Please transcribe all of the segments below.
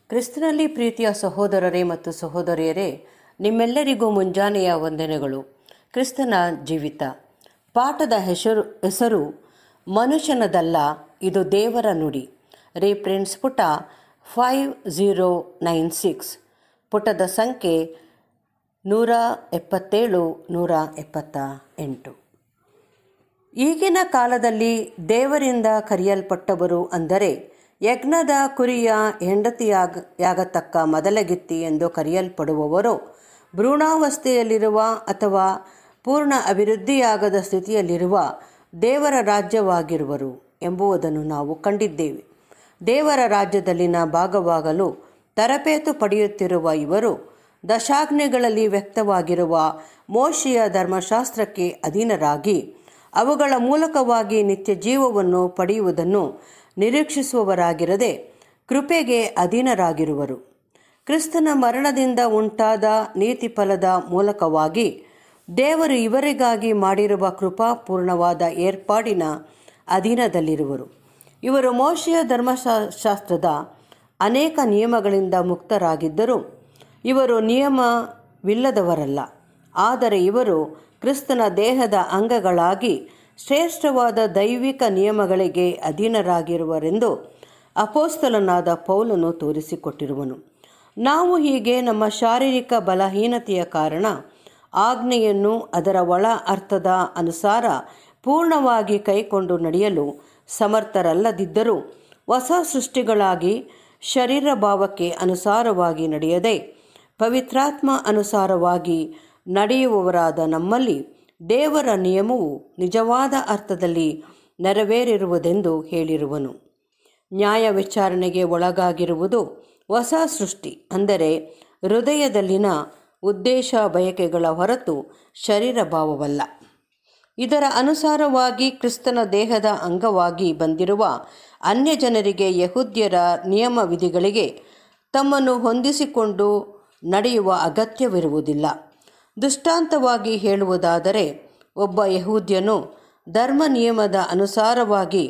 ಕ್ರಿಸ್ತನಲ್ಲಿ ಪ್ರೀತಿಯ ಸಹೋದರರೇ ಮತ್ತು ಸಹೋದರಿಯರೇ ನಿಮ್ಮೆಲ್ಲರಿಗೂ ಮುಂಜಾನೆಯ ವಂದನೆಗಳು ಕ್ರಿಸ್ತನ ಜೀವಿತ ಪಾಠದ ಹೆಸರು ಹೆಸರು ಮನುಷ್ಯನದಲ್ಲ ಇದು ದೇವರ ನುಡಿ ರೀಪ್ರಿಂಟ್ಸ್ ಪುಟ ಫೈವ್ ಝೀರೋ ನೈನ್ ಸಿಕ್ಸ್ ಪುಟದ ಸಂಖ್ಯೆ ನೂರ ಎಪ್ಪತ್ತೇಳು ನೂರ ಎಪ್ಪತ್ತ ಎಂಟು ಈಗಿನ ಕಾಲದಲ್ಲಿ ದೇವರಿಂದ ಕರೆಯಲ್ಪಟ್ಟವರು ಅಂದರೆ ಯಜ್ಞದ ಕುರಿಯ ಹೆಂಡತಿಯಾಗ ಯಾಗತಕ್ಕ ಮೊದಲಗಿತ್ತಿ ಎಂದು ಕರೆಯಲ್ಪಡುವವರು ಭ್ರೂಣಾವಸ್ಥೆಯಲ್ಲಿರುವ ಅಥವಾ ಪೂರ್ಣ ಅಭಿವೃದ್ಧಿಯಾಗದ ಸ್ಥಿತಿಯಲ್ಲಿರುವ ದೇವರ ರಾಜ್ಯವಾಗಿರುವರು ಎಂಬುದನ್ನು ನಾವು ಕಂಡಿದ್ದೇವೆ ದೇವರ ರಾಜ್ಯದಲ್ಲಿನ ಭಾಗವಾಗಲು ತರಬೇತು ಪಡೆಯುತ್ತಿರುವ ಇವರು ದಶಾಜ್ಞೆಗಳಲ್ಲಿ ವ್ಯಕ್ತವಾಗಿರುವ ಮೋಶಿಯ ಧರ್ಮಶಾಸ್ತ್ರಕ್ಕೆ ಅಧೀನರಾಗಿ ಅವುಗಳ ಮೂಲಕವಾಗಿ ನಿತ್ಯ ಜೀವವನ್ನು ಪಡೆಯುವುದನ್ನು ನಿರೀಕ್ಷಿಸುವವರಾಗಿರದೆ ಕೃಪೆಗೆ ಅಧೀನರಾಗಿರುವರು ಕ್ರಿಸ್ತನ ಮರಣದಿಂದ ಉಂಟಾದ ನೀತಿ ಫಲದ ಮೂಲಕವಾಗಿ ದೇವರು ಇವರಿಗಾಗಿ ಮಾಡಿರುವ ಕೃಪಾಪೂರ್ಣವಾದ ಏರ್ಪಾಡಿನ ಅಧೀನದಲ್ಲಿರುವರು ಇವರು ಮೋಶೆಯ ಧರ್ಮಶಾಸ್ತ್ರದ ಅನೇಕ ನಿಯಮಗಳಿಂದ ಮುಕ್ತರಾಗಿದ್ದರೂ ಇವರು ನಿಯಮವಿಲ್ಲದವರಲ್ಲ ಆದರೆ ಇವರು ಕ್ರಿಸ್ತನ ದೇಹದ ಅಂಗಗಳಾಗಿ ಶ್ರೇಷ್ಠವಾದ ದೈವಿಕ ನಿಯಮಗಳಿಗೆ ಅಧೀನರಾಗಿರುವರೆಂದು ಅಪೋಸ್ತಲನಾದ ಪೌಲನು ತೋರಿಸಿಕೊಟ್ಟಿರುವನು ನಾವು ಹೀಗೆ ನಮ್ಮ ಶಾರೀರಿಕ ಬಲಹೀನತೆಯ ಕಾರಣ ಆಜ್ಞೆಯನ್ನು ಅದರ ಒಳ ಅರ್ಥದ ಅನುಸಾರ ಪೂರ್ಣವಾಗಿ ಕೈಕೊಂಡು ನಡೆಯಲು ಸಮರ್ಥರಲ್ಲದಿದ್ದರೂ ಹೊಸ ಸೃಷ್ಟಿಗಳಾಗಿ ಶರೀರ ಭಾವಕ್ಕೆ ಅನುಸಾರವಾಗಿ ನಡೆಯದೆ ಪವಿತ್ರಾತ್ಮ ಅನುಸಾರವಾಗಿ ನಡೆಯುವವರಾದ ನಮ್ಮಲ್ಲಿ ದೇವರ ನಿಯಮವು ನಿಜವಾದ ಅರ್ಥದಲ್ಲಿ ನೆರವೇರಿರುವುದೆಂದು ಹೇಳಿರುವನು ನ್ಯಾಯ ವಿಚಾರಣೆಗೆ ಒಳಗಾಗಿರುವುದು ಹೊಸ ಸೃಷ್ಟಿ ಅಂದರೆ ಹೃದಯದಲ್ಲಿನ ಉದ್ದೇಶ ಬಯಕೆಗಳ ಹೊರತು ಶರೀರ ಭಾವವಲ್ಲ ಇದರ ಅನುಸಾರವಾಗಿ ಕ್ರಿಸ್ತನ ದೇಹದ ಅಂಗವಾಗಿ ಬಂದಿರುವ ಅನ್ಯ ಜನರಿಗೆ ಯಹುದ್ಯರ ನಿಯಮ ವಿಧಿಗಳಿಗೆ ತಮ್ಮನ್ನು ಹೊಂದಿಸಿಕೊಂಡು ನಡೆಯುವ ಅಗತ್ಯವಿರುವುದಿಲ್ಲ ದೃಷ್ಟಾಂತವಾಗಿ ಹೇಳುವುದಾದರೆ ಒಬ್ಬ ಯಹೂದ್ಯನು ಧರ್ಮ ನಿಯಮದ ಅನುಸಾರವಾಗಿ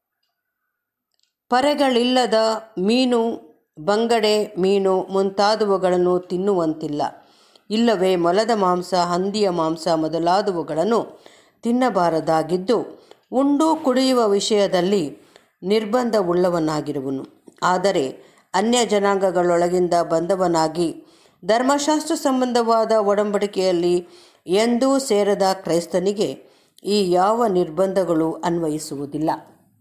ಪರೆಗಳಿಲ್ಲದ ಮೀನು ಬಂಗಡೆ ಮೀನು ಮುಂತಾದವುಗಳನ್ನು ತಿನ್ನುವಂತಿಲ್ಲ ಇಲ್ಲವೇ ಮೊಲದ ಮಾಂಸ ಹಂದಿಯ ಮಾಂಸ ಮೊದಲಾದವುಗಳನ್ನು ತಿನ್ನಬಾರದಾಗಿದ್ದು ಉಂಡು ಕುಡಿಯುವ ವಿಷಯದಲ್ಲಿ ನಿರ್ಬಂಧವುಳ್ಳವನಾಗಿರುವನು ಆದರೆ ಅನ್ಯ ಜನಾಂಗಗಳೊಳಗಿಂದ ಬಂದವನಾಗಿ ಧರ್ಮಶಾಸ್ತ್ರ ಸಂಬಂಧವಾದ ಒಡಂಬಡಿಕೆಯಲ್ಲಿ ಎಂದೂ ಸೇರದ ಕ್ರೈಸ್ತನಿಗೆ ಈ ಯಾವ ನಿರ್ಬಂಧಗಳು ಅನ್ವಯಿಸುವುದಿಲ್ಲ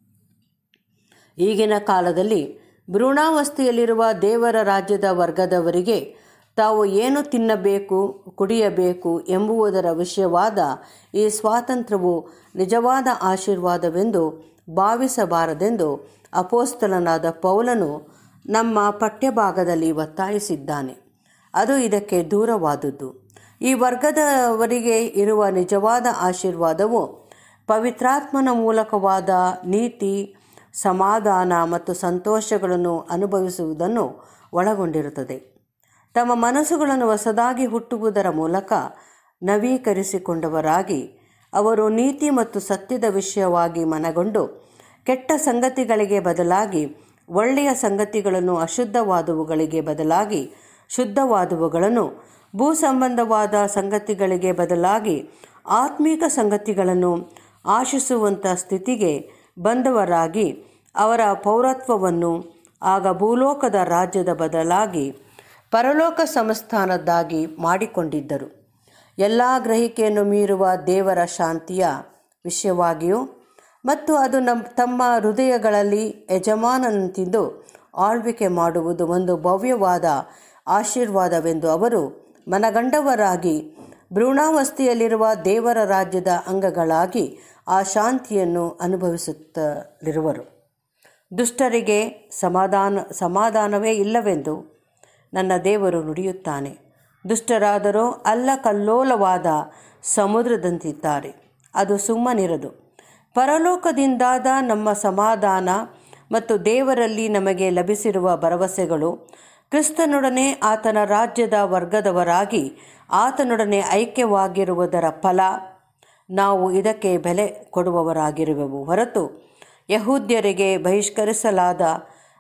ಈಗಿನ ಕಾಲದಲ್ಲಿ ಭ್ರೂಣಾವಸ್ಥೆಯಲ್ಲಿರುವ ದೇವರ ರಾಜ್ಯದ ವರ್ಗದವರಿಗೆ ತಾವು ಏನು ತಿನ್ನಬೇಕು ಕುಡಿಯಬೇಕು ಎಂಬುವುದರ ವಿಷಯವಾದ ಈ ಸ್ವಾತಂತ್ರ್ಯವು ನಿಜವಾದ ಆಶೀರ್ವಾದವೆಂದು ಭಾವಿಸಬಾರದೆಂದು ಅಪೋಸ್ತಲನಾದ ಪೌಲನು ನಮ್ಮ ಪಠ್ಯಭಾಗದಲ್ಲಿ ಒತ್ತಾಯಿಸಿದ್ದಾನೆ ಅದು ಇದಕ್ಕೆ ದೂರವಾದುದು ಈ ವರ್ಗದವರಿಗೆ ಇರುವ ನಿಜವಾದ ಆಶೀರ್ವಾದವು ಪವಿತ್ರಾತ್ಮನ ಮೂಲಕವಾದ ನೀತಿ ಸಮಾಧಾನ ಮತ್ತು ಸಂತೋಷಗಳನ್ನು ಅನುಭವಿಸುವುದನ್ನು ಒಳಗೊಂಡಿರುತ್ತದೆ ತಮ್ಮ ಮನಸ್ಸುಗಳನ್ನು ಹೊಸದಾಗಿ ಹುಟ್ಟುವುದರ ಮೂಲಕ ನವೀಕರಿಸಿಕೊಂಡವರಾಗಿ ಅವರು ನೀತಿ ಮತ್ತು ಸತ್ಯದ ವಿಷಯವಾಗಿ ಮನಗೊಂಡು ಕೆಟ್ಟ ಸಂಗತಿಗಳಿಗೆ ಬದಲಾಗಿ ಒಳ್ಳೆಯ ಸಂಗತಿಗಳನ್ನು ಅಶುದ್ಧವಾದವುಗಳಿಗೆ ಬದಲಾಗಿ ಶುದ್ಧವಾದವುಗಳನ್ನು ಭೂ ಸಂಬಂಧವಾದ ಸಂಗತಿಗಳಿಗೆ ಬದಲಾಗಿ ಆತ್ಮೀಕ ಸಂಗತಿಗಳನ್ನು ಆಶಿಸುವಂಥ ಸ್ಥಿತಿಗೆ ಬಂದವರಾಗಿ ಅವರ ಪೌರತ್ವವನ್ನು ಆಗ ಭೂಲೋಕದ ರಾಜ್ಯದ ಬದಲಾಗಿ ಪರಲೋಕ ಸಂಸ್ಥಾನದ್ದಾಗಿ ಮಾಡಿಕೊಂಡಿದ್ದರು ಎಲ್ಲ ಗ್ರಹಿಕೆಯನ್ನು ಮೀರುವ ದೇವರ ಶಾಂತಿಯ ವಿಷಯವಾಗಿಯೂ ಮತ್ತು ಅದು ನಮ್ಮ ತಮ್ಮ ಹೃದಯಗಳಲ್ಲಿ ಯಜಮಾನನಂತಿದ್ದು ಆಳ್ವಿಕೆ ಮಾಡುವುದು ಒಂದು ಭವ್ಯವಾದ ಆಶೀರ್ವಾದವೆಂದು ಅವರು ಮನಗಂಡವರಾಗಿ ಭ್ರೂಣಾವಸ್ಥೆಯಲ್ಲಿರುವ ದೇವರ ರಾಜ್ಯದ ಅಂಗಗಳಾಗಿ ಆ ಶಾಂತಿಯನ್ನು ಅನುಭವಿಸುತ್ತಲಿರುವರು ದುಷ್ಟರಿಗೆ ಸಮಾಧಾನ ಸಮಾಧಾನವೇ ಇಲ್ಲವೆಂದು ನನ್ನ ದೇವರು ನುಡಿಯುತ್ತಾನೆ ದುಷ್ಟರಾದರೋ ಅಲ್ಲ ಕಲ್ಲೋಲವಾದ ಸಮುದ್ರದಂತಿದ್ದಾರೆ ಅದು ಸುಮ್ಮನಿರದು ಪರಲೋಕದಿಂದಾದ ನಮ್ಮ ಸಮಾಧಾನ ಮತ್ತು ದೇವರಲ್ಲಿ ನಮಗೆ ಲಭಿಸಿರುವ ಭರವಸೆಗಳು ಕ್ರಿಸ್ತನೊಡನೆ ಆತನ ರಾಜ್ಯದ ವರ್ಗದವರಾಗಿ ಆತನೊಡನೆ ಐಕ್ಯವಾಗಿರುವುದರ ಫಲ ನಾವು ಇದಕ್ಕೆ ಬೆಲೆ ಕೊಡುವವರಾಗಿರುವೆವು ಹೊರತು ಯಹೂದ್ಯರಿಗೆ ಬಹಿಷ್ಕರಿಸಲಾದ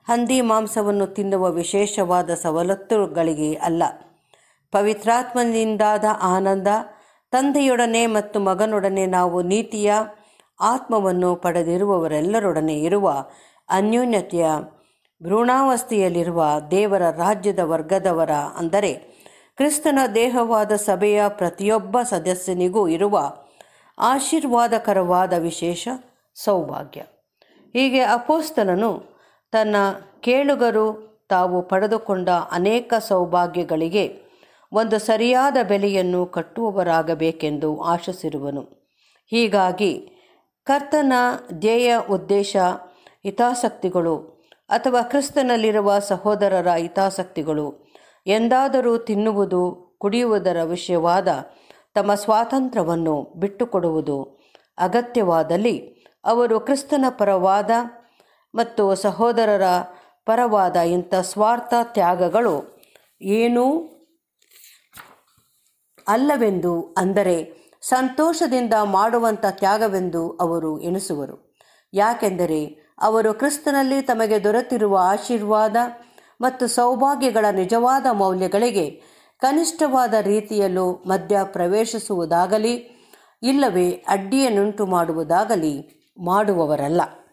ಹಂದಿ ಮಾಂಸವನ್ನು ತಿನ್ನುವ ವಿಶೇಷವಾದ ಸವಲತ್ತುಗಳಿಗೆ ಅಲ್ಲ ಪವಿತ್ರಾತ್ಮನಿಂದಾದ ಆನಂದ ತಂದೆಯೊಡನೆ ಮತ್ತು ಮಗನೊಡನೆ ನಾವು ನೀತಿಯ ಆತ್ಮವನ್ನು ಪಡೆದಿರುವವರೆಲ್ಲರೊಡನೆ ಇರುವ ಅನ್ಯೋನ್ಯತೆಯ ಭ್ರೂಣಾವಸ್ಥೆಯಲ್ಲಿರುವ ದೇವರ ರಾಜ್ಯದ ವರ್ಗದವರ ಅಂದರೆ ಕ್ರಿಸ್ತನ ದೇಹವಾದ ಸಭೆಯ ಪ್ರತಿಯೊಬ್ಬ ಸದಸ್ಯನಿಗೂ ಇರುವ ಆಶೀರ್ವಾದಕರವಾದ ವಿಶೇಷ ಸೌಭಾಗ್ಯ ಹೀಗೆ ಅಪೋಸ್ತಲನು ತನ್ನ ಕೇಳುಗರು ತಾವು ಪಡೆದುಕೊಂಡ ಅನೇಕ ಸೌಭಾಗ್ಯಗಳಿಗೆ ಒಂದು ಸರಿಯಾದ ಬೆಲೆಯನ್ನು ಕಟ್ಟುವವರಾಗಬೇಕೆಂದು ಆಶಿಸಿರುವನು ಹೀಗಾಗಿ ಕರ್ತನ ಧ್ಯೇಯ ಉದ್ದೇಶ ಹಿತಾಸಕ್ತಿಗಳು ಅಥವಾ ಕ್ರಿಸ್ತನಲ್ಲಿರುವ ಸಹೋದರರ ಹಿತಾಸಕ್ತಿಗಳು ಎಂದಾದರೂ ತಿನ್ನುವುದು ಕುಡಿಯುವುದರ ವಿಷಯವಾದ ತಮ್ಮ ಸ್ವಾತಂತ್ರ್ಯವನ್ನು ಬಿಟ್ಟುಕೊಡುವುದು ಅಗತ್ಯವಾದಲ್ಲಿ ಅವರು ಕ್ರಿಸ್ತನ ಪರವಾದ ಮತ್ತು ಸಹೋದರರ ಪರವಾದ ಇಂಥ ಸ್ವಾರ್ಥ ತ್ಯಾಗಗಳು ಏನೂ ಅಲ್ಲವೆಂದು ಅಂದರೆ ಸಂತೋಷದಿಂದ ಮಾಡುವಂಥ ತ್ಯಾಗವೆಂದು ಅವರು ಎಣಿಸುವರು ಯಾಕೆಂದರೆ ಅವರು ಕ್ರಿಸ್ತನಲ್ಲಿ ತಮಗೆ ದೊರೆತಿರುವ ಆಶೀರ್ವಾದ ಮತ್ತು ಸೌಭಾಗ್ಯಗಳ ನಿಜವಾದ ಮೌಲ್ಯಗಳಿಗೆ ಕನಿಷ್ಠವಾದ ರೀತಿಯಲ್ಲೂ ಮಧ್ಯ ಪ್ರವೇಶಿಸುವುದಾಗಲಿ ಇಲ್ಲವೇ ಅಡ್ಡಿಯನ್ನುಂಟು ಮಾಡುವುದಾಗಲಿ ಮಾಡುವವರಲ್ಲ